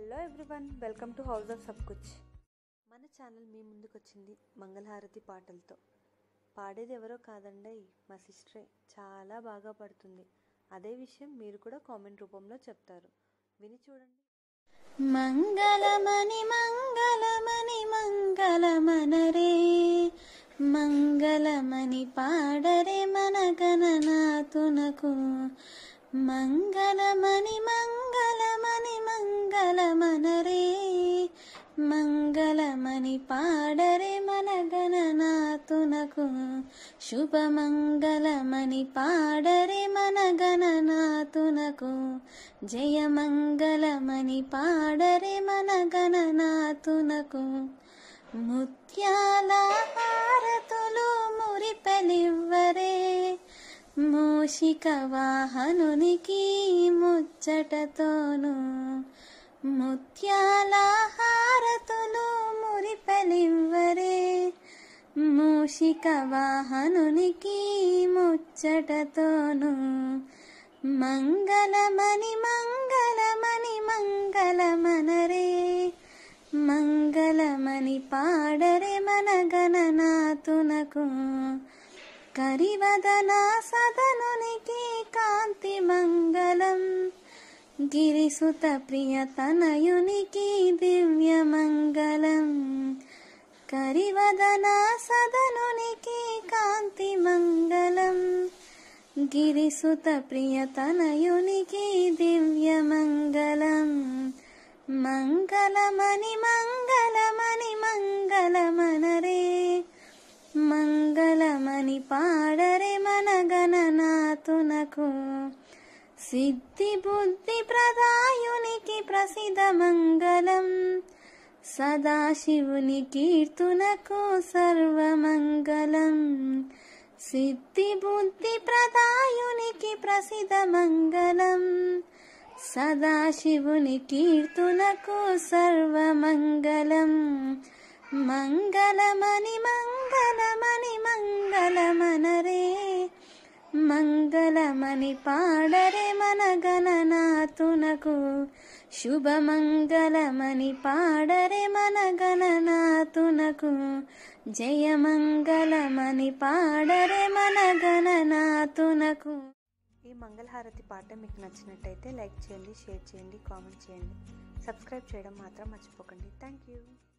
hello everyone welcome to house of Sab Kuch మన channel మీ ముందుకు వచ్చింది మంగళహారతి పాటలతో పాడేది ఎవరో కాదండి మా సిస్టరే చాలా బాగా పడుతుంది అదే విషయం మీరు కూడా కామెంట్ రూపంలో చెప్తారు విని చూడండి మంగళమణి మంగళమణి మంగళమనరే మంగళమణి పాడరే మన గణనాథునకు మంగళమణి మంగళమణి మంగళమనరే మంగళమణి పాడరే మన గణనాథునకు శుభమంగళమణి పాడరే మన గణనాథునకు జయమంగళమణి పాడరే మన గణనాథునకు ముత్యాల హారతులు మురిపెలివ్వరే మూషిక వాహనునికి ముచ్చటతోను ముత్యాల హారతులు మురిపెలివ్వరే మూషిక వాహనునికి ముచ్చటతోను మంగళమణి మంగళమణి మంగళమనరే మంగళమణి పాడరే మన గణనాథునకు కరివదన సదనునికి కాంతి మంగళం గిరిసుత ప్రియ తనయునికి దివ్య మంగళం కరివదన సదనునికి కాంతి మంగళం గిరిసుత ప్రియ తనయునికి దివ్య మంగళం మంగళమణి మంగళమణి మంగళమనరే మంగళమణి పాడరే మన గణనాథునకు సిద్ధి బుద్ధి ప్రదాయునికి ప్రసిద్ధ మంగళం సదాశివుని కీర్తునకు సర్వమంగళం సిద్ధి బుద్ధి ప్రదాయునికి ప్రసిద్ధ మంగళం సదాశివుని కీర్తునకు సర్వమంగళం మంగళమణి మంగళమణి మంగళమనరే మంగళమణి పాడరే మన గణనాథునకు శుభమంగళమణి పాడరే మన గణనాథునకు జయమంగళమణి పాడరే మన గణనాథునకు ఈ మంగళహారతి పాట మీకు నచ్చినట్టయితే లైక్ చేయండి షేర్ చేయండి కామెంట్ చేయండి సబ్స్క్రైబ్ చేయడం మాత్రం మర్చిపోకండి థ్యాంక్ యూ